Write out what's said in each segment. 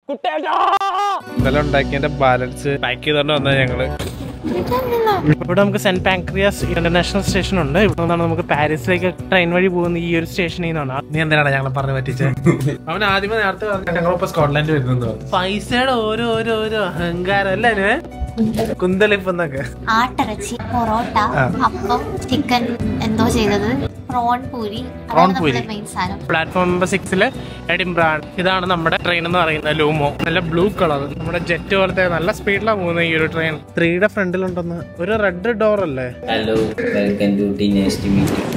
ഇന്നലെ ഉണ്ടാക്കിയതിന്റെ balance pack ചെയ്തോണ്ട് വന്നത് ഞങ്ങള് ഇവിടെ നമുക്ക് സെന്റ് പാൻക്രിയാസ് ഇന്റർനാഷണൽ സ്റ്റേഷൻ ഉണ്ട് ഇവിടെ നിന്നാണ് നമുക്ക് പാരീസിലേക്ക് ട്രെയിൻ വഴി പോകുന്ന ഈ ഒരു സ്റ്റേഷനിൽ നിന്നാണ് നീ എന്തിനാണ് ഞങ്ങളെ പറഞ്ഞു പറ്റിച്ചത് അവൻ ആദ്യമേ നേരത്തെ പറഞ്ഞു ഞങ്ങളിപ്പോ സ്കോട്ട്ലാൻഡ് വരുന്നത് പൈസയുടെ ഓരോ ഓരോ ഓരോ അഹങ്കാരം അല്ലേ കുന്തലിപ്പ് എന്നൊക്കെ ആട്ടിറച്ചി പൊറോട്ട അപ്പം ചിക്കൻ എന്തോ ചെയ്തത് പ്രോൺ പൂരി Prawn അതാണ് പൂരി. നമ്മുടെ മെയിൻ സാധനം പ്ലാറ്റ്ഫോം നമ്പർ സിക്സില് എഡിംബ്രാണ് ഇതാണ് നമ്മുടെ ട്രെയിൻ എന്ന് പറയുന്നത് ലൂമോ നല്ല ബ്ലൂ കളർ നമ്മുടെ ജെറ്റ് പോലത്തെ നല്ല സ്പീഡിലാണ് പോകുന്നത് ഈ ഒരു ട്രെയിൻ ത്രീയുടെ ഫ്രണ്ടിലുണ്ടെന്ന് ഒരു റെഡ് ഡോർ അല്ലേ Hello, welcome to Tea Nice to meet you.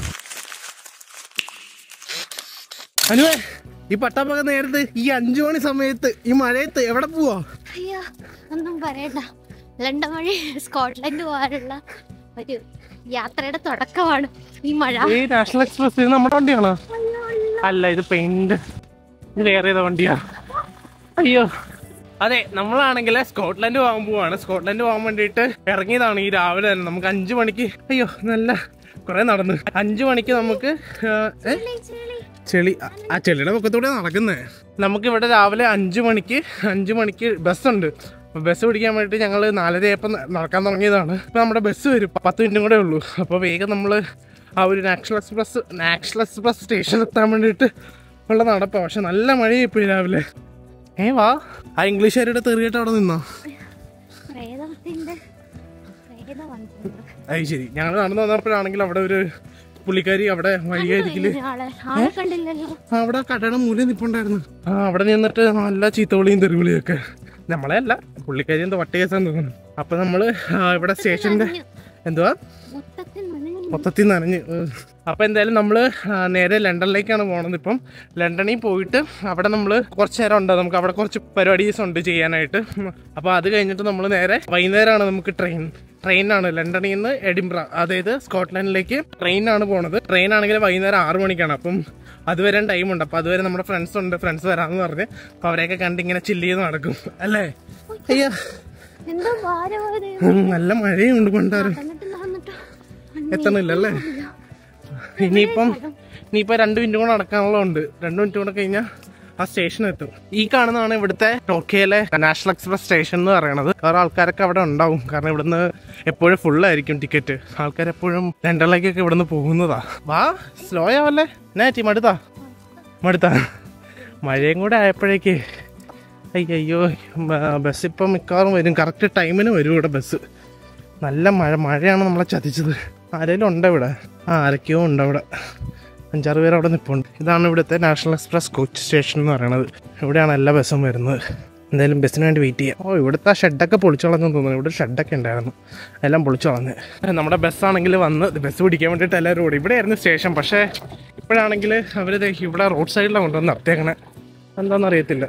അനുവേ ഈ പട്ടാപ്പക നേരത്ത് ഈ അഞ്ചു മണി സമയത്ത് ഈ മഴയത്ത് എവിടെ പോവാ അയ്യോ ഒന്നും പറയണ്ട ലണ്ടൻ വഴി സ്കോട്ട്ലൻഡ് പോകാനുള്ള ഒരു യാത്രയുടെ തുടക്കമാണ് ഈ മഴ ഈ നാഷണൽ എക്സ്പ്രസ് ഇത് നമ്മുടെ വണ്ടിയാണോ അല്ല ഇത് പെയിന്റ് ഇത് വേറെ ഏതോ വണ്ടിയാ അയ്യോ അതെ നമ്മളാണെങ്കിൽ സ്കോട്ട്ലൻഡ് പോകാൻ പോവാണ് സ്കോട്ട്ലൻഡ് പോകാൻ വേണ്ടിയിട്ട് ഇറങ്ങിയതാണ് ഈ രാവിലെ തന്നെ നമുക്ക് അഞ്ചു മണിക്ക് അയ്യോ നല്ല കുറെ നടന്ന് അഞ്ചു മണിക്ക് നമുക്ക് ആ, ഏ? ചെളി ആ, ആ ചെളിയുടെ പൊക്കത്തൂടെ നടക്കുന്നേ നമുക്ക് ഇവിടെ രാവിലെ അഞ്ചു മണിക്ക് അഞ്ചു മണിക്ക് ബസ്സുണ്ട് ബസ് പിടിക്കാൻ വേണ്ടിയിട്ട് ഞങ്ങൾ നാലരയപ്പം നടക്കാൻ തുടങ്ങിയതാണ് ഇപ്പം നമ്മുടെ ബസ് വരും പത്ത് മിനിറ്റും കൂടെ ഉള്ളൂ അപ്പോൾ വേഗം നമ്മൾ ആ ഒരു നാഷണൽ എക്സ്പ്രസ് നാഷണൽ എക്സ്പ്രസ് സ്റ്റേഷനിൽ എത്താൻ വേണ്ടിയിട്ട് ഉള്ള നടപ്പാണ് പക്ഷെ നല്ല മഴയായി പോയി രാവിലെ ഏ വാ ആ ഇംഗ്ലീഷുകാരുടെ തെറിയിട്ട് അവിടെ നിന്നോ പ്രേതത്തിന്റെ പ്രേത വന്നിട്ടുണ്ട് അത് ശരി ഞങ്ങൾ നടന്നു വന്നപ്പോഴാണെങ്കിൽ അവിടെ ഒരു പുള്ളിക്കാരി അവിടെ വഴിയായിരിക്കില്ല ആളെ ആളെ കണ്ടില്ലല്ലോ ആ, അവിടെ കടയുടെ മൂലം നിപ്പുണ്ടായിരുന്നു ആ അവിടെ നിന്നിട്ട് നല്ല ചീത്തവിളിയും തെറിവിളിയും ഒക്കെ നമ്മളെ അല്ല പുള്ളിക്കാരി എന്തോ വട്ട കേസാന്ന് തോന്നുന്നു അപ്പൊ നമ്മള് ആ, ഇവിടെ സ്റ്റേഷന്റെ എന്തുവാ മൊത്തത്തിൽ നനഞ്ഞു മൊത്തത്തിൽ നനഞ്ഞ് ഏഹ്. അപ്പൊ എന്തായാലും നമ്മള് ആ, നേരെ ലണ്ടനിലേക്കാണ് പോണത് ഇപ്പം ലണ്ടനിൽ പോയിട്ട് അവിടെ നമ്മൾ കുറച്ച് നേരം ഉണ്ട് നമുക്ക് അവിടെ കുറച്ച് പരിപാടീസ് ഉണ്ട് ചെയ്യാനായിട്ട് ഉം. അപ്പൊ അത് കഴിഞ്ഞിട്ട് നമ്മൾ നേരെ വൈകുന്നേരമാണ് നമുക്ക് ട്രെയിൻ ട്രെയിനാണ് ലണ്ടനിൽ നിന്ന് എഡിംബ്ര അതായത് സ്കോട്ട്ലൻഡിലേക്ക് ട്രെയിനാണ് പോണത് ട്രെയിൻ ആണെങ്കിൽ വൈകുന്നേരം ആറു മണിക്കാണ് അപ്പം അതുവരെ ടൈം ഉണ്ട് അപ്പൊ അതുവരെ നമ്മുടെ ഫ്രണ്ട്സ് ഉണ്ട് ഫ്രണ്ട്സ് വരാമെന്ന് പറഞ്ഞ് അപ്പൊ അവരെയൊക്കെ കണ്ട് ഇങ്ങനെ ചില്ല് ചെയ്ത് നടക്കും അല്ലേ അയ്യോ എന്തോ ഭാരം ഒരു ഉം, നല്ല മഴയുണ്ട് കൊണ്ടാരും എന്നിട്ട് നടന്നിട്ടോ എത്തണില്ലല്ലേ ഇനിയിപ്പം ഇനിയിപ്പോ രണ്ട് മിനിറ്റ് കൂടെ നടക്കാനുള്ളതുണ്ട് രണ്ട് മിനിറ്റ് കൂടെ കഴിഞ്ഞാൽ ആ സ്റ്റേഷൻ എത്തും ഈ കാണുന്നതാണ് ഇവിടുത്തെ ടോക്കിയയിലെ നാഷണൽ എക്സ്പ്രസ് സ്റ്റേഷൻ എന്ന് പറയുന്നത് വേറെ ആൾക്കാരൊക്കെ അവിടെ ഉണ്ടാവും കാരണം ഇവിടുന്ന് എപ്പോഴും ഫുൾ ആയിരിക്കും ടിക്കറ്റ് ആൾക്കാർ എപ്പോഴും ലണ്ടനിലേക്കൊക്കെ ഇവിടുന്ന് പോകുന്നതാ വാ സ്ലോ ആവല്ലേ എന്നാ മടുത്താ മടുത്താ മഴയും കൂടെ ആയപ്പോഴേക്ക് അയ്യോ ബസ് ഇപ്പം മിക്കവാറും വരും കറക്റ്റ് ടൈമിന് വരും ഇവിടെ ബസ് നല്ല മഴ മഴയാണ് നമ്മളെ ചതിച്ചത് ആരെങ്കിലും ഉണ്ടോ ഇവിടെ ആ ആരൊക്കെയോ ഉണ്ട് അവിടെ അഞ്ചാറ് പേര് അവിടെ നിൽപ്പുണ്ട് ഇതാണ് ഇവിടുത്തെ നാഷണൽ എക്സ്പ്രസ് കോച്ച് സ്റ്റേഷൻ എന്ന് പറയുന്നത് ഇവിടെയാണ് എല്ലാ ബസ്സും വരുന്നത് എന്തായാലും ബസ്സിന് വേണ്ടി വെയിറ്റ് ചെയ്യാം ഓ ഇവിടുത്തെ ആ ഷെഡൊക്കെ പൊളിച്ചു കളഞ്ഞു തോന്നുന്നു ഇവിടെ ഷെഡൊക്കെ ഉണ്ടായിരുന്നു എല്ലാം പൊളിച്ചു കളഞ്ഞ് നമ്മുടെ ബസ്സാണെങ്കിൽ വന്ന് ബസ് പിടിക്കാൻ വേണ്ടിയിട്ട് എല്ലാവരും ഓടി ഇവിടെയായിരുന്നു സ്റ്റേഷൻ പക്ഷേ ഇപ്പോഴാണെങ്കിൽ അവർ ഇവിടെ റോഡ് സൈഡിലാണ് കൊണ്ടുവന്ന് നിർത്തിയേക്കണേ എന്താണെന്ന് അറിയത്തില്ല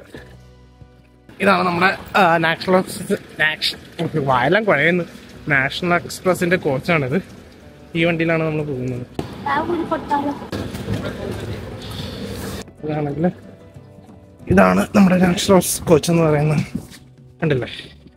ഇതാണ് നമ്മുടെ ആ, നാഷണൽ എക്സ്പ്രസ് നാഷ- വായെല്ലാം കുഴയുന്നു നാഷണൽ എക്സ്പ്രസിന്റെ കോച്ചാണിത് ഈ വണ്ടിയിലാണ് നമ്മൾ പോകുന്നത് ആ ഒരു പൊട്ടാലോ ഇതാണെങ്കിൽ ഇതാണ് നമ്മുടെ നാഷണൽ കോച്ച് എന്ന് പറയുന്നത് കണ്ടില്ലേ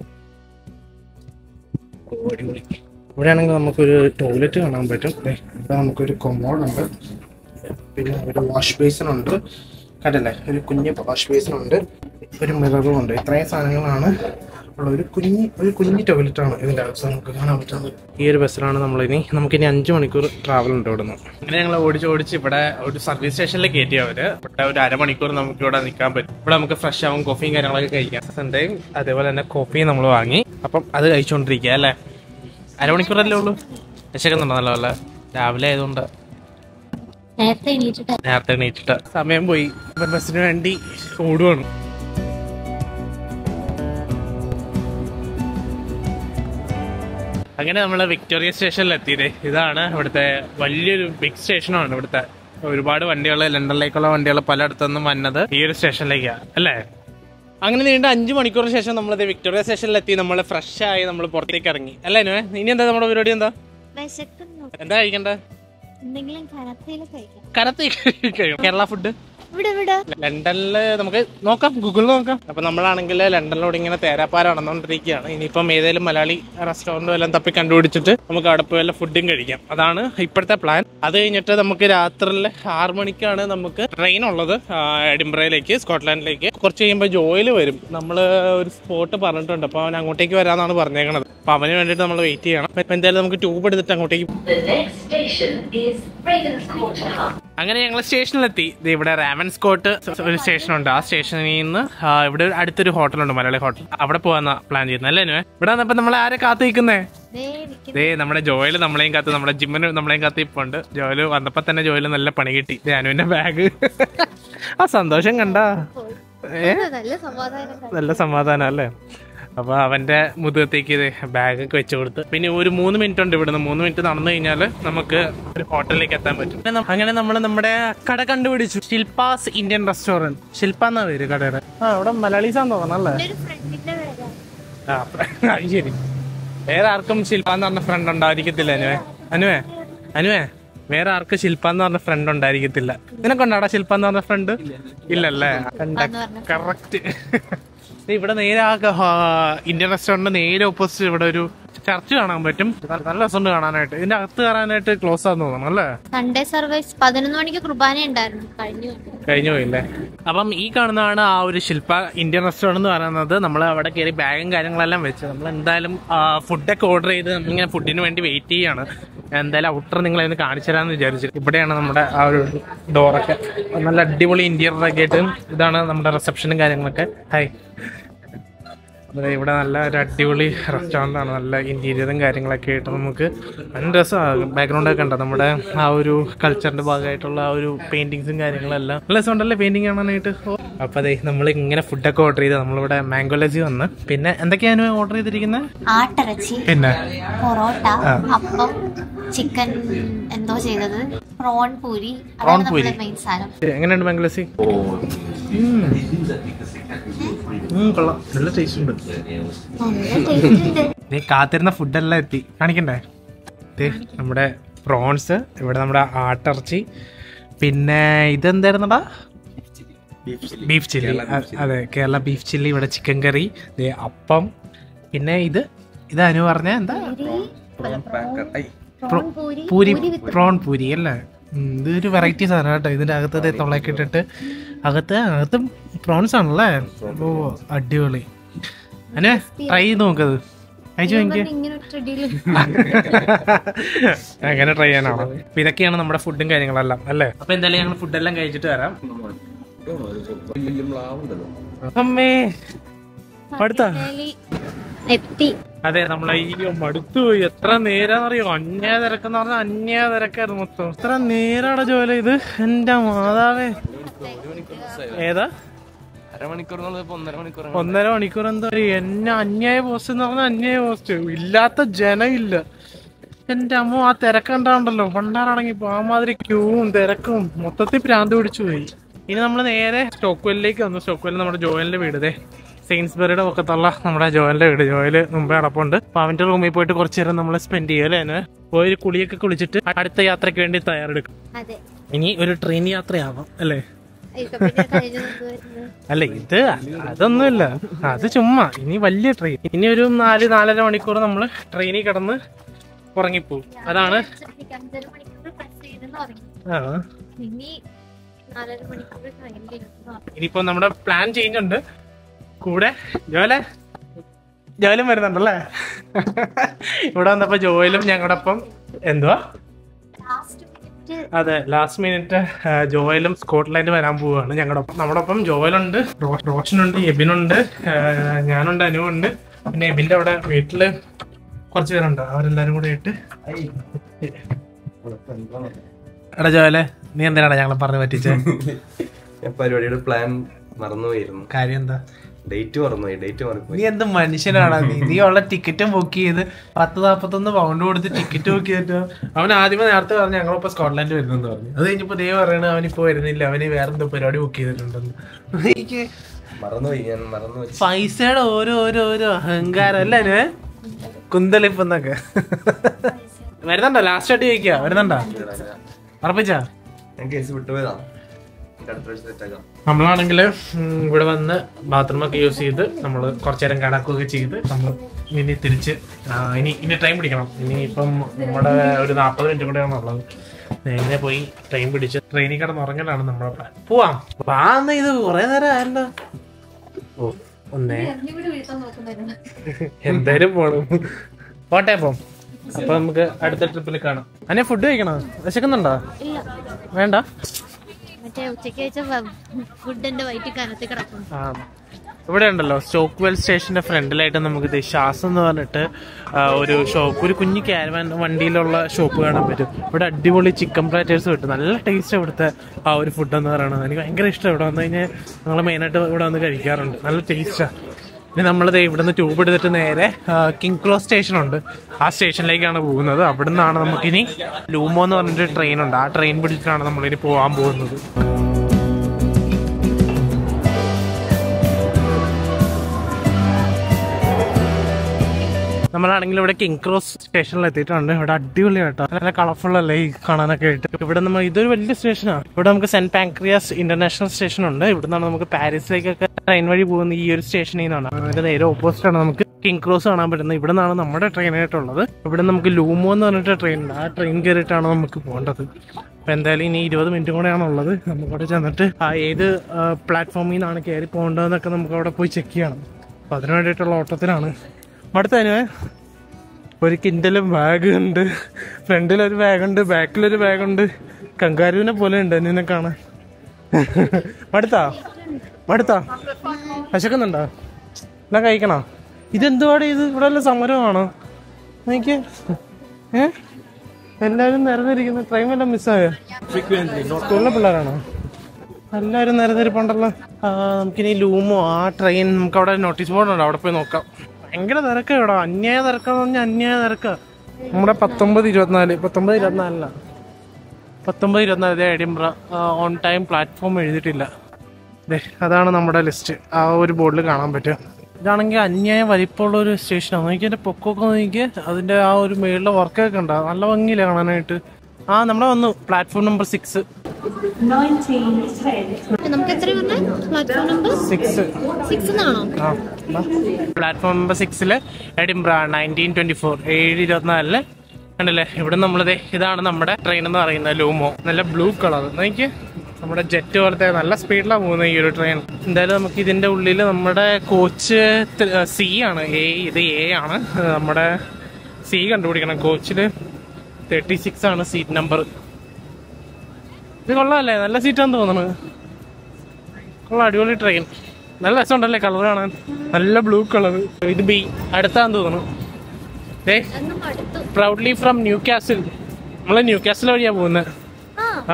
ഓ, അടിപൊളി ഇവിടെയാണെങ്കിൽ നമുക്കൊരു ടോയ്ലറ്റ് കാണാൻ പറ്റും ദേ, ഇവിടെ നമുക്കൊരു കൊമോഡ് ഉണ്ട് പിന്നെ ഒരു വാഷ് ബേസിൻ ഉണ്ട് കണ്ടില്ലേ ഒരു കുഞ്ഞ് വാഷ് ബേസിൻ ഉണ്ട് ഒരു മിററും ഉണ്ട് ഇത്രയും സാധനങ്ങളാണ് ഉള്ള ഒരു കുഞ്ഞ് ഒരു കുഞ്ഞ് ടോയ്ലറ്റ് ആണ് ഇതിൻ്റെ അകത്ത് നമുക്ക് കാണാൻ പറ്റുന്നത് ഈ ഒരു ബസ്സിലാണ് നമ്മളിനി നമുക്കിനി അഞ്ച് മണിക്കൂർ ട്രാവൽ ഉണ്ട് ഇവിടുന്ന് അങ്ങനെ ഞങ്ങൾ ഓടിച്ച് ഓടിച്ച് ഇവിടെ ഒരു സർവീസ് സ്റ്റേഷനിൽ കയറ്റി അവര് ഇവിടെ ഒരു അരമണിക്കൂർ നമുക്ക് ഇവിടെ നിൽക്കാൻ പറ്റും ഇവിടെ നമുക്ക് ഫ്രഷ് ആവും കോഫിയും കാര്യങ്ങളൊക്കെ കഴിക്കാം സൺഡേയും അതേപോലെ തന്നെ കോഫിയും നമ്മൾ വാങ്ങി അപ്പം അത് കഴിച്ചുകൊണ്ടിരിക്കുക അല്ലേ അരമണിക്കൂറല്ലേ ഉള്ളൂ വിശക്കുന്നുണ്ടോ നല്ല പോലെ രാവിലെ ആയതുകൊണ്ട് നേരത്തെ എണീറ്റിട്ട് നേരത്തെ എണീറ്റിട്ട് സമയം പോയി ഇപ്പം ബസ്സിന് വേണ്ടി ഓടുവാണ് അങ്ങനെ നമ്മൾ വിക്ടോറിയ സ്റ്റേഷനിൽ എത്തിയത് ഇതാണ് ഇവിടുത്തെ വലിയൊരു ബിഗ് സ്റ്റേഷനാണ് ഇവിടുത്തെ ഒരുപാട് വണ്ടികൾ ലണ്ടനിലേക്കുള്ള വണ്ടികൾ പലയിടത്തുനിന്നും വന്നത് ഈ ഒരു സ്റ്റേഷനിലേക്കാണ് അല്ലേ അങ്ങനെ നീണ്ട അഞ്ചു മണിക്കൂറിന് ശേഷം നമ്മളത് വിക്ടോറിയ സ്റ്റേഷനിൽ എത്തി നമ്മൾ ഫ്രഷ് ആയി നമ്മൾ പുറത്തേക്ക് ഇറങ്ങി അല്ലേ അനുവേ? ഇനി എന്താ നമ്മുടെ പരിപാടി എന്താ വിശക്കുന്നു എന്താ കഴിക്കണ്ടേ എന്തെങ്കിലും കനത്തയിൽ കഴിക്കാം കരത്തി കഴിയും കേരള ഫുഡ് ഇവിടെ ഇവിടെ ലണ്ടനില് നമുക്ക് നോക്കാം ഗൂഗിളിൽ നോക്കാം അപ്പൊ നമ്മളാണെങ്കിൽ ലണ്ടനിലൂടെ ഇങ്ങനെ തേരാപ്പാര നടന്നുകൊണ്ടിരിക്കുകയാണ് ഇനിയിപ്പം ഏതെങ്കിലും മലയാളി റെസ്റ്റോറൻറ്റും എല്ലാം തപ്പി കണ്ടുപിടിച്ചിട്ട് നമുക്ക് അവിടെ പോയി വല്ല ഫുഡും കഴിക്കാം അതാണ് ഇപ്പോഴത്തെ പ്ലാൻ അത് കഴിഞ്ഞിട്ട് നമുക്ക് രാത്രിയിൽ ആറ് മണിക്കാണ് നമുക്ക് ട്രെയിൻ ഉള്ളത് ആ, എഡിംബ്രയിലേക്ക് സ്കോട്ട്ലാൻഡിലേക്ക് കുറച്ച് കഴിയുമ്പോൾ ജോയിൽ വരും നമ്മൾ ഒരു സ്പോട്ട് പറഞ്ഞിട്ടുണ്ട് അപ്പോൾ അവൻ അങ്ങോട്ടേക്ക് വരാമെന്നാണ് പറഞ്ഞേക്കണത് അപ്പോൾ അവന് വേണ്ടിയിട്ട് നമ്മൾ വെയിറ്റ് ചെയ്യണം അപ്പോൾ എന്തായാലും നമുക്ക് ട്യൂബ് എടുത്തിട്ട് അങ്ങോട്ടേക്ക് The next station is Ravenscourt Hub. അങ്ങനെ ഞങ്ങൾ സ്റ്റേഷനിലെത്തി ദേ ഇവിടെ റാവൻസ്കോട്ട് ഒരു സ്റ്റേഷൻ ഉണ്ട് ആ സ്റ്റേഷനിൽ നിന്ന് ആ, ഇവിടെ ഒരു അടുത്തൊരു ഹോട്ടലുണ്ട് മലയാളി ഹോട്ടൽ അവിടെ പോകാന്ന പ്ലാൻ ചെയ്യുന്നത് അല്ലേ അനുവേ ഇവിടെ വന്നപ്പോ നമ്മൾ ആരെ കാത്തു നിൽക്കുന്നേ ദേ ഇരിക്കുന്നു. ദേ നമ്മുടെ ജോയൽ നമ്മളെയും കാത്ത് നമ്മുടെ ജിമ്മിന് നമ്മളെയും കാത്ത് ഇപ്പൊ ഉണ്ട് ജോയൽ വന്നപ്പോ തന്നെ ജോയൽ നല്ല പണി കിട്ടി ദേ അനുവിന്റെ ബാഗ് ആ സന്തോഷം കണ്ടാ ഏ നല്ല സമാധാനം നല്ല സമാധാനം അല്ലേ അപ്പൊ അവന്റെ മുതുകത്തേക്ക് ഇത് ബാഗ് ഒക്കെ വെച്ച് കൊടുത്ത് പിന്നെ ഒരു മൂന്ന് മിനിറ്റ് ഉണ്ട് ഇവിടുന്ന് മൂന്ന് മിനിറ്റ് നടന്നു കഴിഞ്ഞാൽ നമുക്ക് ഒരു ഹോട്ടലിലേക്ക് എത്താൻ പറ്റും പിന്നെ നം- അങ്ങനെ നമ്മൾ നമ്മുടെ കട കണ്ടുപിടിച്ചു ശില്പാസ് ഇന്ത്യൻ റെസ്റ്റോറന്റ് ശില്പ എന്നാ പേര് കടയുടെ ആ ഇവിടെ മലയാളീസാന്ന് തോന്നണല്ലേ ഒരു ഫ്രണ്ടിന്റെ പേരാ ആ അത് ശരി വേറെ ആർക്കും ശില്പ എന്ന് പറഞ്ഞ ഫ്രണ്ട് ഉണ്ടായിരിക്കത്തില്ല അനുവേ അനുവേ അനുവേ വേറെ ആർക്കും ശില്പ എന്ന് പറഞ്ഞ ഫ്രണ്ട് ഉണ്ടായിരിക്കത്തില്ല നിനക്കൊണ്ടാടാ ശില്പ എന്ന് പറഞ്ഞ ഫ്രണ്ട് ഇല്ലല്ലേ കറക്റ്റ് ഇവിടെ നേരെ ആ ക- ആ, ഇന്ത്യൻ റെസ്റ്റോറന്റ് നേരെ ഓപ്പോസിറ്റ് ഇവിടെ ഒരു ചർച്ച് കാണാൻ പറ്റും നല്ല- നല്ല രസമുണ്ട് കാണാനായിട്ട് ഇതിന്റെ അകത്ത് കയറാനായിട്ട് ക്ലോസ് ആണെന്ന് തോന്നുന്നു അല്ലേ സൺഡേ സർവീസ് പതിനൊന്ന് മണിക്ക് കുർബാന ഉണ്ടായിരുന്നു കഴിഞ്ഞു കഴിഞ്ഞു പോയില്ലേ അപ്പം ഈ കാണുന്നതാണ് ആ ഒരു ശില്പ ഇന്ത്യൻ റെസ്റ്റോറന്റ് എന്ന് പറയുന്നത് നമ്മൾ അവിടെ കയറി ബാഗും കാര്യങ്ങളെല്ലാം വെച്ച് നമ്മൾ എന്തായാലും ഫുഡൊക്കെ ഓർഡർ ചെയ്ത് നമ്മളിങ്ങനെ ഫുഡിന് വേണ്ടി വെയിറ്റ് ചെയ്യാണ് എന്തായാലും ഔട്ടർ നിങ്ങളെ ഒന്ന് കാണിച്ചു തരാമെന്ന് വിചാരിച്ചു ഇവിടെയാണ് നമ്മുടെ ആ ഒരു ഡോറൊക്കെ നല്ല അടിപൊളി ഇന്റീരിയറൊക്കെ ആയിട്ട് ഇതാണ് നമ്മുടെ റിസപ്ഷനും കാര്യങ്ങളൊക്കെ ഹായ് അതെ ഇവിടെ നല്ല ഒരു അടിപൊളി റെസ്റ്റോറൻ്റ് ആണ് നല്ല ഇന്റീരിയറും കാര്യങ്ങളൊക്കെ ആയിട്ട് നമുക്ക് നല്ല രസമാണ് ബാക്ക്ഗ്രൗണ്ട് ഒക്കെ ഉണ്ടോ നമ്മുടെ ആ ഒരു കൾച്ചറിന്റെ ഭാഗമായിട്ടുള്ള ആ ഒരു പെയിന്റിങ്സും കാര്യങ്ങളെല്ലാം നല്ല രസമുണ്ടല്ലേ പെയിന്റിങ് കാണാനായിട്ട് ഓ. അപ്പൊ അതെ നമ്മൾ ഇങ്ങനെ ഫുഡൊക്കെ ഓർഡർ ചെയ്ത് നമ്മളിവിടെ മാംഗോ ലജി വന്ന് പിന്നെ എന്തൊക്കെയാണ് ഓർഡർ ചെയ്തിരിക്കുന്നത് ആട്ടിറച്ചി പിന്നെ പൊറോട്ട അപ്പം ചിക്കൻ എന്തോ ചെയ്തത് പ്രോൺ പൂരി Prawn അതാണ് പൂരി. നമ്മുടെ മെയിൻ സാധനം എങ്ങനെയുണ്ട് മാംഗോ ലസി കൊള്ളാം നല്ല ടേസ്റ്റ് ഉണ്ട് നല്ല ടേസ്റ്റ് ഉണ്ട് നീ കാത്തിരുന്ന ഫുഡെല്ലാം എത്തി കാണിക്കണ്ടേ ദേ നമ്മുടെ പ്രോൺസ് ഇവിടെ നമ്മുടെ ആട്ടിറച്ചി പിന്നെ ഇതെന്തായിരുന്നടാ ബീഫ് ചില്ലി അതെ കേരള ബീഫ് ചില്ലി ഇവിടെ ചിക്കൻ കറി ദേ അപ്പം പിന്നെ ഇത് ഇത് അനു പറഞ്ഞ എന്താ പ്രോൺ പൂരി പൂരി പ്രോൺ പൂരി അല്ലേ ഉം, ഇതൊരു വെറൈറ്റി സാധനം കേട്ടോ ഇതിന്റെ അകത്ത് ദേ തൊള്ളയൊക്കെ ഇട്ടിട്ട് അകത്ത് അകത്ത് പ്രോൺസ് ആണല്ലേ ഓ അടിപൊളി അനു ട്രൈ ചെയ്ത് നോക്കത് അയച്ചു എനിക്ക് ഇങ്ങനെ ഒറ്റ അടിയില് അങ്ങനെ ട്രൈ ചെയ്യാനാണോ അപ്പൊ ഇതൊക്കെയാണ് നമ്മുടെ ഫുഡും കാര്യങ്ങളെല്ലാം അല്ലേ അപ്പൊ എന്തായാലും ഞങ്ങൾ ഫുഡെല്ലാം കഴിച്ചിട്ട് വരാം അമ്മേ മടുത്താ ഡൽഹി എത്തി അതെ നമ്മളെ ഈ മടുത്തു പോയി എത്ര നേരാന്നറിയോ അന്യായ തിരക്കെന്ന് പറഞ്ഞാൽ അന്യായ തിരക്കായിരുന്നു മൊത്തം എത്ര നേരാണ് ജോലി ഇത് എന്റെ മാതാവേ ഏതാ അരമണിക്കൂർ ഒന്നര മണിക്കൂർ ഒന്നര മണിക്കൂർ എന്താ പറയുക എന്നെ അന്യായ പോസ്റ്റ് എന്ന് പറഞ്ഞാൽ അന്യായ പോസ്റ്റ് ഇല്ലാത്ത ജനം ഇല്ല എന്റെ അമ്മ ആ തിരക്കണ്ടാണ്ടല്ലോ പണ്ടാറടങ്ങിപ്പോ ആ മാതിരി ക്യൂവും തിരക്കും മൊത്തത്തിൽ ഭ്രാന്ത് പിടിച്ചു പോയി ഇനി നമ്മൾ നേരെ സ്റ്റോക്ക്വെല്ലിലേക്ക് വന്നു സ്റ്റോക്ക്വെല്ലിൽ നമ്മുടെ ജോയലിന്റെ വീട് ദേ സെയിൻസ്ബറിയുടെ പക്കത്തുള്ള നമ്മുടെ ജോയലിന്റെ വീട് ജോയല് മുമ്പേ അടപ്പുണ്ട് അപ്പൊ അവന്റെ റൂമിൽ പോയിട്ട് കുറച്ച് നേരം നമ്മൾ സ്പെൻഡ് ചെയ്യും അല്ലേ അതിന്? പോയി ഒരു കുളിയൊക്കെ കുളിച്ചിട്ട് അടുത്ത യാത്രയ്ക്ക് വേണ്ടി തയ്യാറെടുക്കും അതെ ഇനി ഒരു ട്രെയിൻ യാത്രയാവാം അല്ലേ ഇതൊക്കെ പിന്നെ കഴിഞ്ഞ് നമുക്ക് വരുന്നത്. അല്ല ഇത് അതൊന്നുമില്ല അത് ചുമ്മാ ഇനി വലിയ ട്രെയിൻ ഇനി ഒരു നാല് നാലര മണിക്കൂർ നമ്മൾ ട്രെയിനിൽ കിടന്ന് ഉറങ്ങിപ്പോവും അതാണ് അഞ്ച് അഞ്ചര മണിക്കൂർ press ചെയ്തെന്ന് പറഞ്ഞു. ആ ഇനി നാലര മണിക്കൂർ ട്രെയിനിൽ ഇരുന്ന് ഉറങ്ങും. ഇനിയിപ്പോ നമ്മുടെ പ്ലാൻ ചേഞ്ച് ഉണ്ട് കൂടെ ജോലെ ജോലും വരുന്നുണ്ടല്ലേ ഇവിടെ വന്നപ്പോ ജോയിലും ഞങ്ങളുടെ ഒപ്പം എന്തുവാ Last minute അതെ ലാസ്റ്റ് മിനിറ്റ് ജോയലും സ്കോട്ട്ലാൻഡ് വരാൻ പോവുകയാണ് ഞങ്ങളുടെ ഒപ്പം നമ്മുടെ ഒപ്പം ജോയലുണ്ട് റോ- റോഷനുണ്ട് എബിനുണ്ട് ആ, ഞാനുണ്ട് അനുവുണ്ട് പിന്നെ എബിന്റെ അവിടെ വീട്ടില് കുറച്ച് പേരുണ്ട് അവരെല്ലാരും കൂടെ ആയിട്ട് എടാ ജോയലെ നീ എന്തിനാണ് ഞങ്ങളെ പറഞ്ഞു പറ്റിച്ചേ ഞാൻ പരിപാടിയുടെ പ്ലാൻ മറന്നുപോയിരുന്നു കാര്യം എന്താ ഡേറ്റ് മറന്നുപോയി ഡേറ്റ് മറന്നുപോയി നീ എന്ത് മനുഷ്യനാടാ നീ നീ ഉള്ള ടിക്കറ്റും ബുക്ക് ചെയ്ത് പത്ത് നാപ്പത്തൊന്ന് പൗണ്ട് കൊടുത്ത് ടിക്കറ്റ് ബുക്ക് ചെയ്തിട്ട് അവൻ ആദ്യമേ നേരത്തെ പറഞ്ഞു ഞങ്ങളിപ്പോ സ്കോട്ട്ലാൻഡ് വരുന്നെന്ന് പറഞ്ഞു അത് കഴിഞ്ഞപ്പോ ദൈവം പറയണ അവനിപ്പോ വരുന്നില്ല അവന് വേറെ എന്തോ പരിപാടി ബുക്ക് ചെയ്തിട്ടുണ്ടെന്ന് എനിക്ക് മറന്നുപോയി ഞാൻ മറന്നുപോയി പൈസയുടെ ഓരോ ഓരോ ഓരോ അഹങ്കാരം അല്ലേ അനുവേ? കുന്തളിപ്പെന്നൊക്കെ വരുന്നുണ്ടോ ലാസ്റ്റ് ആയിട്ട് ചോദിക്കുക വരുന്നുണ്ടോ ഉറപ്പിച്ചാ ഞാൻ കേസ് വിട്ടുപോയതാ അടുത്ത പ്രാവശ്യം സെറ്റാക്കാം നമ്മളാണെങ്കിൽ ഇവിടെ വന്ന് ബാത്റൂമൊക്കെ യൂസ് ചെയ്ത് നമ്മൾ കുറച്ചു നേരം കിടക്കുകയൊക്കെ ചെയ്ത് നമ്മൾ ഇനി തിരിച്ച് ആ, ഇനി ഇനി ട്രെയിൻ പിടിക്കണം ഇനി ഇപ്പം നമ്മുടെ ഒരു നാൽപ്പത് മിനിറ്റ് കൂടെയാണ് ഉള്ളത് നേരെ പോയി ട്രെയിൻ പിടിച്ച് ട്രെയിനിൽ കിടന്ന് ഉറങ്ങലാണ് നമ്മുടെ പ്ലാൻ പോവാം വാന്ന് ഇത് കുറെ നേരം ആയല്ലോ ഓ ഒന്നേ എന്തായാലും പോണം പോട്ടെ അപ്പം അപ്പൊ നമുക്ക് അടുത്ത ട്രിപ്പിൽ കാണാം അന്നെ ഫുഡ് കഴിക്കണോ വിശക്കുന്നുണ്ടോ ഇല്ല വേണ്ട മറ്റേ ഉച്ചയ്ക്ക് കഴിച്ച ഫുഡ് എന്റെ വയറ്റിൽ കനത്തി കിടക്കും ആ. ഇവിടെ ഉണ്ടല്ലോ സ്റ്റോക്ക്വെൽ സ്റ്റേഷന്റെ ഫ്രണ്ടിലായിട്ട് നമുക്ക് ഇത് ഷാസ് എന്ന് പറഞ്ഞിട്ട് ആ, ഒരു ഷോപ്പ് ഒരു കുഞ്ഞു ക്യാരവാൻ വണ്ടിയിലുള്ള ഷോപ്പ് കാണാൻ പറ്റും ഇവിടെ അടിപൊളി ചിക്കൻ പ്ലാറ്റേഴ്സ് കിട്ടും നല്ല ടേസ്റ്റ് ഇവിടുത്തെ ആ ഒരു ഫുഡ് എന്ന് പറയുന്നത് എനിക്ക് ഭയങ്കര ഇഷ്ടം ഇവിടെ വന്നു കഴിഞ്ഞാൽ ഞങ്ങൾ മെയിനായിട്ട് ഇവിടെ വന്ന് കഴിക്കാറുണ്ട് നല്ല ടേസ്റ്റാണ് ഇനി നമ്മളിത് ഇവിടുന്ന് ട്യൂബ് എടുത്തിട്ട് നേരെ കിങ് ക്രോസ് സ്റ്റേഷൻ ഉണ്ട് ആ സ്റ്റേഷനിലേക്കാണ് പോകുന്നത് അവിടെ നിന്നാണ് നമുക്കിനി ലൂമോ എന്ന് പറഞ്ഞിട്ട് ട്രെയിൻ ഉണ്ട് ആ ട്രെയിൻ പിടിച്ചിട്ടാണ് നമ്മളിനി പോകാൻ പോകുന്നത് നമ്മളാണെങ്കിൽ ഇവിടെ കിങ് ക്രോസ് സ്റ്റേഷനിൽ എത്തിയിട്ടുണ്ട് ഇവിടെ അടിപൊളി കേട്ടോ നല്ല കളർഫുൾ അല്ലേ ഈ കാണാനൊക്കെ ആയിട്ട് ഇവിടെ നമ്മൾ ഇതൊരു വലിയ സ്റ്റേഷനാണ് ഇവിടെ നമുക്ക് സെന്റ് പാൻക്രിയാസ് ഇന്റർനാഷണൽ സ്റ്റേഷൻ ഉണ്ട് ഇവിടെ നിന്നാണ് നമുക്ക് പാരീസിലേക്കൊക്കെ ട്രെയിൻ വഴി പോകുന്ന ഈ ഒരു സ്റ്റേഷനിൽ നിന്നാണ് അതിന്റെ നേരെ ഓപ്പോസിറ്റ് ആണ് നമുക്ക് കിങ് ക്രോസ് കാണാൻ പറ്റുന്നത് ഇവിടെ നിന്നാണ് നമ്മുടെ ട്രെയിൻ ആയിട്ടുള്ളത് ഇവിടെ നമുക്ക് ലൂമോ എന്ന് പറഞ്ഞിട്ട് ട്രെയിൻ ഉണ്ട് ആ ട്രെയിൻ കയറിയിട്ടാണ് നമുക്ക് പോകേണ്ടത് അപ്പൊ എന്തായാലും ഇനി ഇരുപത് മിനിറ്റ് കൂടെയാണ് ഉള്ളത് നമുക്ക് അവിടെ ചെന്നിട്ട് ആ ഏത് പ്ലാറ്റ്ഫോമിൽ നിന്നാണ് കയറി പോകേണ്ടതെന്നൊക്കെ നമുക്ക് അവിടെ പോയി ചെക്ക് ചെയ്യണം അപ്പൊ അതിനു വേണ്ടിയിട്ടുള്ള ഓട്ടത്തിലാണ് അടുത്തതിന് ഒരു കിൻഡലും ബാഗ് ഉണ്ട് ഫ്രണ്ടിലൊരു ബാഗ് ഉണ്ട് ബാക്കിലൊരു ബാഗ് ഉണ്ട് കങ്കാരുവിനെ പോലെ ഉണ്ട് നിന്നെ കാണാൻ മടുത്താ മടുത്താ വിശക്കുന്നുണ്ടോ എല്ലാം കഴിക്കണോ ഇതെന്തുവാടെ ഇത് ഇവിടെ വല്ല സമരമാണോ എനിക്ക് ഏ എല്ലാവരും നിരന്നിരിക്കുന്ന ട്രെയിൻ വല്ലതും മിസ്സായോ സ്കൂളിലെ പിള്ളേരാണോ എല്ലാവരും നിരന്നിരിപ്പുണ്ടല്ലോ ആ, നമുക്കിനി ലൂമോ ആ ട്രെയിൻ നമുക്ക് അവിടെ നോട്ടീസ് ബോർഡ് ഉണ്ട് അവിടെ പോയി നോക്കാം ഭയങ്കര തിരക്കാ ഇവിടെ അന്യായ തിരക്കാന്ന് പറഞ്ഞാൽ അന്യായ തിരക്കാ നമ്മുടെ പത്തൊമ്പത് ഇരുപത്തിനാല് പത്തൊമ്പത് ഇരുപത്തിനാലില പത്തൊമ്പത് ഇരുപത്തിനാല് എഡിംബ്ര ഓൺ ടൈം പ്ലാറ്റ്ഫോം എഴുതിയിട്ടില്ല ദേ, അതാണ് നമ്മുടെ ലിസ്റ്റ് ആ ഒരു ബോർഡിൽ കാണാൻ പറ്റുക ഇതാണെങ്കിൽ അന്യായ വലിപ്പമുള്ള ഒരു സ്റ്റേഷനാണ് നോക്കി അതിന്റെ പൊക്കമൊക്കെ നോക്കി അതിന്റെ ആ ഒരു മേളിലെ വർക്കൊക്കെ ഉണ്ടാവും നല്ല ഭംഗിയില്ല കാണാനായിട്ട് ആ നമ്മളെ വന്നു പ്ലാറ്റ്ഫോം നമ്പർ സിക്സ് നമുക്ക് എത്ര പറഞ്ഞ പ്ലാറ്റ്ഫോം നമ്പർ സിക്സ് സിക്സ് എന്നാണോ പ്ലാറ്റ്ഫോം നമ്പർ സിക്സില് എഡിംബ്ര നയൻറ്റീൻ ട്വന്റി ഫോർ ഏഴ് ഇരുപത്തിനാലില് കണ്ടല്ലേ ഇവിടെ നമ്മളിത് ഇതാണ് നമ്മുടെ ട്രെയിൻ എന്ന് പറയുന്നത് ലൂമോ നല്ല ബ്ലൂ കളർ നോക്കി നമ്മുടെ ജെറ്റ് പോലത്തെ നല്ല സ്പീഡിലാണ് പോകുന്നത് ഈ ഒരു ട്രെയിൻ എന്തായാലും നമുക്ക് ഇതിന്റെ ഉള്ളിൽ നമ്മുടെ കോച്ച് സി ആണ് എ ഇത് എ ആണ് നമ്മുടെ സി കണ്ടുപിടിക്കണം കോച്ചില് തേർട്ടി സിക്സ് ആണ് സീറ്റ് നമ്പർ ഇത് കൊള്ളാമല്ലേ നല്ല സീറ്റാന്ന് തോന്നുന്നത് കൊള്ളാം അടിപൊളി ട്രെയിൻ നല്ല രസമുണ്ടല്ലേ കളർ കാണാൻ നല്ല ബ്ലൂ കളർ ഇത് ബി അടുത്താന്ന് തോന്നുന്നു ഏ എന്നും അടുത്തു പ്രൗഡ്ലി ഫ്രം ന്യൂ കാസിൽ നമ്മള് ന്യൂ കാസിൽ വഴിയാ പോകുന്നത് ആ ആ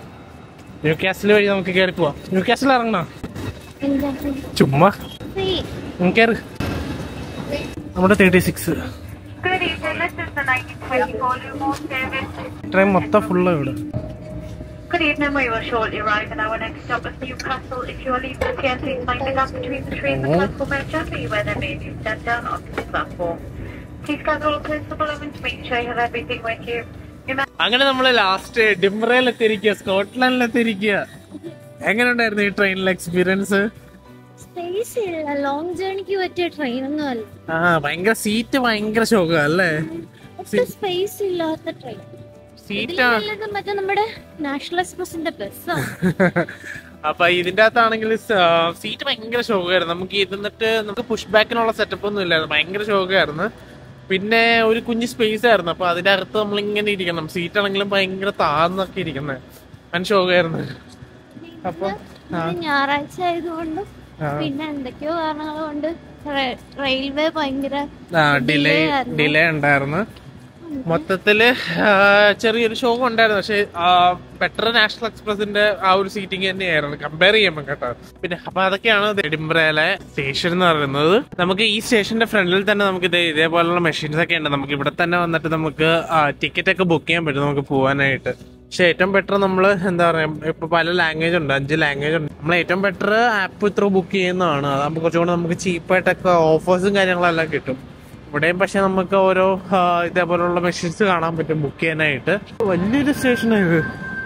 ന്യൂ കാസിൽ വഴി നമുക്ക് കയറി പോവാം ന്യൂ കാസിൽ ഇറങ്ങണ എന്താ ചുമ്മാ ഫ്രീ കയറി നമ്മുടെ thirty six Good evening, this is the 1924 Lumo service. Train മൊത്തം ഫുള്ള് ഇവിടെ Good evening, we will shortly arrive at our next stop is Newcastle. If you are leaving the train, please mind the gap between the train and the platform and gently where there may be a step down onto the platform. Please gather all principal elements, make sure you have everything with you. Remember അങ്ങനെ നമ്മള് last ഡിംറയിൽ എത്തിയിരിക്കുക സ്കോട്ട്ലാൻഡിൽ എത്തിയിരിക്കുക എങ്ങനെ ഉണ്ടായിരുന്നു ഈ ട്രെയിനിലെ experience space ഇല്ല long ജേർണിക്ക് പറ്റിയ train ഒന്നും അല്ല ആ ഭയങ്കര സീറ്റ് ഭയങ്കര ശോകം അല്ലേ ഒട്ടും സ്പേസ് ഇല്ലാത്ത ട്രെയിൻ സീറ്റാ ഇതിലും മറ്റേ നമ്മുടെ നാഷണൽ എക്സ്പ്രസിന്റെ ബസ്സാണ് അപ്പൊ ഇതിന്റെ അകത്താണെങ്കിൽ സീറ്റ് ഭയങ്കര ശോകമായിരുന്നു നമുക്ക് ഇരുന്നിട്ട് നമുക്ക് പുഷ് ബാക്കിനുള്ള സെറ്റപ്പ് ഒന്നും ഇല്ലായിരുന്നു ഭയങ്കര ശോകമായിരുന്നു പിന്നെ ഒരു കുഞ്ഞ് സ്പേസ് ആയിരുന്നു അപ്പൊ അതിന്റെ അകത്ത് നമ്മൾ ഇങ്ങനെ ഇരിക്കണം സീറ്റ് ആണെങ്കിലും ഭയങ്കര താന്നൊക്കെ ഇരിക്കുന്നത് അങ്ങനെ ശോകമായിരുന്നു അപ്പൊ ഞായറാഴ്ച ആയതുകൊണ്ടും ആ. പിന്നെ എന്തൊക്കെയോ കാരണങ്ങൾ കൊണ്ട് റെയിൽവേ ഭയങ്കര ഡിലേ delay ആയിരുന്നു. ഡിലേ ഉണ്ടായിരുന്നു മൊത്തത്തില് ആ, ചെറിയൊരു ഷോ ഉണ്ടായിരുന്നു പക്ഷെ ബെറ്റർ നാഷണൽ എക്സ്പ്രസിന്റെ ആ ഒരു സീറ്റിംഗ് തന്നെയായിരുന്നു കമ്പയർ ചെയ്യുമ്പോൾ കേട്ടോ പിന്നെ അപ്പൊ അതൊക്കെയാണ് എഡിംബ്രയിലെ സ്റ്റേഷൻ എന്ന് പറയുന്നത് നമുക്ക് ഈ സ്റ്റേഷന്റെ ഫ്രണ്ടിൽ തന്നെ നമുക്ക് ഇത് ഇതേപോലുള്ള മെഷീൻസ് ഒക്കെ ഉണ്ട് നമുക്ക് ഇവിടെ തന്നെ വന്നിട്ട് നമുക്ക് ടിക്കറ്റ് ഒക്കെ ബുക്ക് ചെയ്യാൻ പറ്റും നമുക്ക് പോകാനായിട്ട് പക്ഷെ ഏറ്റവും ബെറ്റർ നമ്മൾ എന്താ പറയാ ഇപ്പൊ പല ലാംഗ്വേജ് ഉണ്ട് അഞ്ച് ലാംഗ്വേജ് ഉണ്ട് നമ്മൾ ഏറ്റവും ബെറ്റർ ആപ്പ് ത്രൂ ബുക്ക് ചെയ്യുന്നതാണ് അതാകുമ്പോൾ കുറച്ചുകൂടെ നമുക്ക് ചീപ്പായിട്ടൊക്കെ ഓഫേഴ്സും കാര്യങ്ങളെല്ലാം കിട്ടും ഇവിടെയും പക്ഷെ നമുക്ക് ഓരോ ആ, ഇതേപോലുള്ള മെഷീൻസ് കാണാൻ പറ്റും ബുക്ക് ചെയ്യാനായിട്ട് വലിയൊരു സ്റ്റേഷനാണ് ഇത്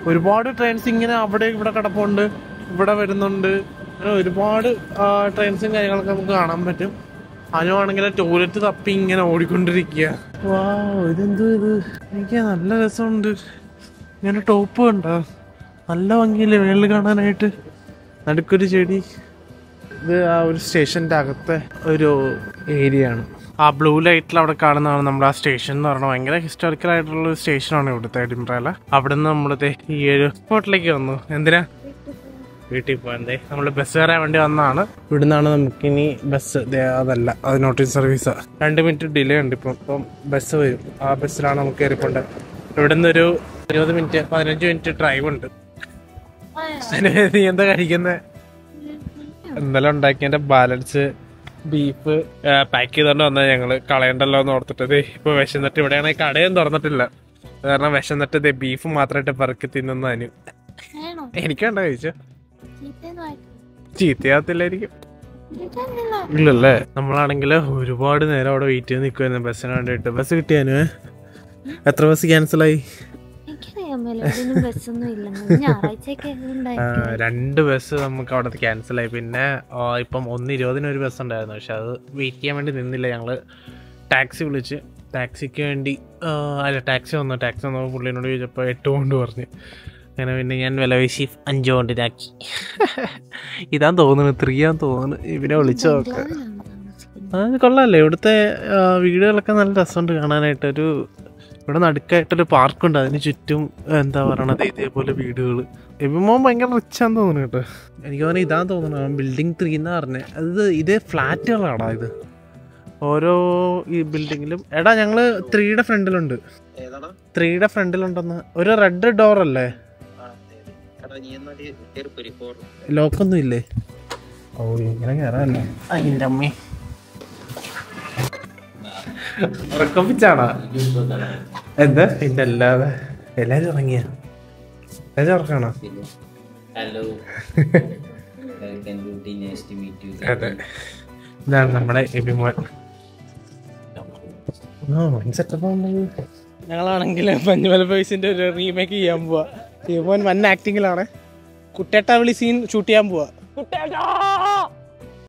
ഒരുപാട് ട്രെയിൻസ് ഇങ്ങനെ അവിടെ ഇവിടെ കിടപ്പുണ്ട് ഇവിടെ വരുന്നുണ്ട് അങ്ങനെ ഒരുപാട് ട്രെയിൻസും കാര്യങ്ങളൊക്കെ നമുക്ക് കാണാൻ പറ്റും അനുവാണെങ്കിൽ ടോയ്ലറ്റ് തപ്പി ഇങ്ങനെ ഓടിക്കൊണ്ടിരിക്കുക വാ ഇതെന്തോ ഇത് എനിക്ക് നല്ല രസമുണ്ട് ഇങ്ങനെ ടോപ്പ് കണ്ടോ നല്ല ഭംഗിയില്ലേ മേളിൽ കാണാനായിട്ട് നടുക്കൊരു ചെടി ഇത് ആ ഒരു സ്റ്റേഷൻ്റെ അകത്തെ ഒരു ഏരിയ ആണ് ആ ബ്ലൂ ലൈറ്റിൽ അവിടെ കാണുന്നതാണ് നമ്മുടെ ആ സ്റ്റേഷൻ എന്ന് പറഞ്ഞാൽ ഭയങ്കര ഹിസ്റ്റോറിക്കൽ ആയിട്ടുള്ള ഒരു സ്റ്റേഷനാണ് ഇവിടുത്തെ എഡിംബ്രയില് അവിടെ നിന്ന് നമ്മളിത് ഈ ഒരു സ്പോട്ടിലേക്ക് വന്നു എന്തിനാ വീട്ടിൽ പോകാൻ നമ്മൾ ബസ് കയറാൻ വേണ്ടി വന്നതാണ് ഇവിടുന്നാണ് നമുക്കിനി ബസ് ദേ അതല്ല അത് നോട്ടീസ് സർവീസ് രണ്ട് മിനിറ്റ് ഡിലേ ഉണ്ട് ഇപ്പം ഇപ്പം ബസ് വരും ആ ബസ്സിലാണ് നമുക്ക് കയറിപ്പോണ്ട് ഇവിടെ നിന്ന് ഒരു ഇരുപത് മിനിറ്റ് പതിനഞ്ച് മിനിറ്റ് ഡ്രൈവ് ഉണ്ട് നീ എന്താ കഴിക്കുന്നത് ഇന്നലെ ഉണ്ടാക്കിയതിന്റെ ബാലൻസ് ബീഫ് പാക്ക് ചെയ്തോണ്ട് വന്നത് ഞങ്ങള് കളയണ്ടല്ലോ എന്ന് ഓർത്തിട്ട് ദേ ഇപ്പൊ വിശന്നിട്ട് ഇവിടെയാണെങ്കിൽ കടയും തുറന്നിട്ടില്ല കാരണം വിശന്നിട്ട് ദേ ബീഫ് മാത്രമായിട്ട് പെറുക്കി തിന്നുന്ന അനു വേണോ എനിക്ക് വേണ്ട കഴിച്ചു ചീത്തയൊന്നും ആയിട്ടില്ല. ചീത്തയാകത്തില്ലായിരിക്കും ചീത്തയൊന്നുമില്ല. ഇല്ലല്ലേ നമ്മളാണെങ്കിൽ ഒരുപാട് നേരം അവിടെ വെയിറ്റ് ചെയ്ത് നിൽക്കുമായിരുന്നു ബസ്സിന് വേണ്ടിയിട്ട് ബസ് കിട്ടിയാനു എത്ര ബസ് ക്യാൻസലായി എനിക്കറിയാൻ മേല ഇതിനും ബസ്സൊന്നും ഇല്ലെന്ന് ഞായറാഴ്ചയൊക്കെ ഉണ്ടായിരിക്കും രണ്ട് ബസ് നമുക്ക് അവിടെ ക്യാൻസലായി പിന്നെ ആ, ഇപ്പം ഒന്ന് ഇരുപതിന് ഒരു ബസ് ഉണ്ടായിരുന്നു പക്ഷെ അത് വെയിറ്റ് ചെയ്യാൻ വേണ്ടി നിന്നില്ല ഞങ്ങൾ ടാക്സി വിളിച്ച് ടാക്സിക്ക് വേണ്ടി ആ, അല്ല ടാക്സി വന്നു ടാക്സി വന്നപ്പോൾ പുള്ളിനോട് ചോദിച്ചപ്പോൾ എട്ട് കൊണ്ട് പറഞ്ഞു അങ്ങനെ പിന്നെ ഞാൻ വില വീശി അഞ്ച് കൊണ്ടിനാക്കി ഇതാന്ന് തോന്നുന്നു ത്രീയാന്ന് തോന്നുന്നു ഇവനെ വിളിച്ചു നോക്കാം ബംഗ്ലാവിലാണ് താമസിക്കുന്നത്. അത് കൊള്ളാമല്ലേ ഇവിടുത്തെ ആ, വീടുകളൊക്കെ നല്ല രസമുണ്ട് കാണാനായിട്ട് ഒരു ഇവിടെ നടുക്കായിട്ടൊരു പാർക്കുണ്ട് അതിന് ചുറ്റും എന്താ പറയണത് ഇതേപോലെ വീടുകൾ എബിമോൻ ഭയങ്കര റിച്ചാന്ന് തോന്നുന്നു കേട്ടോ എനിക്ക് തോന്നുന്നു ഇതാന്ന് തോന്നുന്നു ബിൽഡിംഗ് ത്രീ എന്ന് പറഞ്ഞത് അത് ഇതേ ഫ്ലാറ്റുകളാടാ ഇത് ഓരോ ഈ ബിൽഡിങ്ങിലും എടാ ഞങ്ങള് ത്രീയുടെ ഫ്രണ്ടിലുണ്ട് ത്രീയുടെ ഫ്രണ്ടിലുണ്ടെന്ന് ഒരു റെഡ് ഡോർ അല്ലേ ലോക്കൊന്നും ഇല്ലേ ഓ ഇങ്ങനെ കയറാല്ലേ അതിൻ്റെ അമ്മേ ഉറക്കപ്പിച്ചാണോ എന്താ പിന്നെ അല്ലാതെ എല്ലാരും ഇറങ്ങിയ എല്ലാരും ഉറക്കാണോ hello welcome to tea next meet you അതെ ഇതാണ് നമ്മുടെ എബിമോൻ ഞങ്ങളാണെങ്കിൽ മഞ്ഞുമല ബോയ്സിന്റെ ഒരു റീമേക്ക് ചെയ്യാൻ പോവാ എബിമോൻ വൻ ആക്ടിങ്ങിലാണ് കുട്ടേട്ട വിളി സീൻ ഷൂട്ട് ചെയ്യാൻ പോവാ കുട്ടേട്ടാ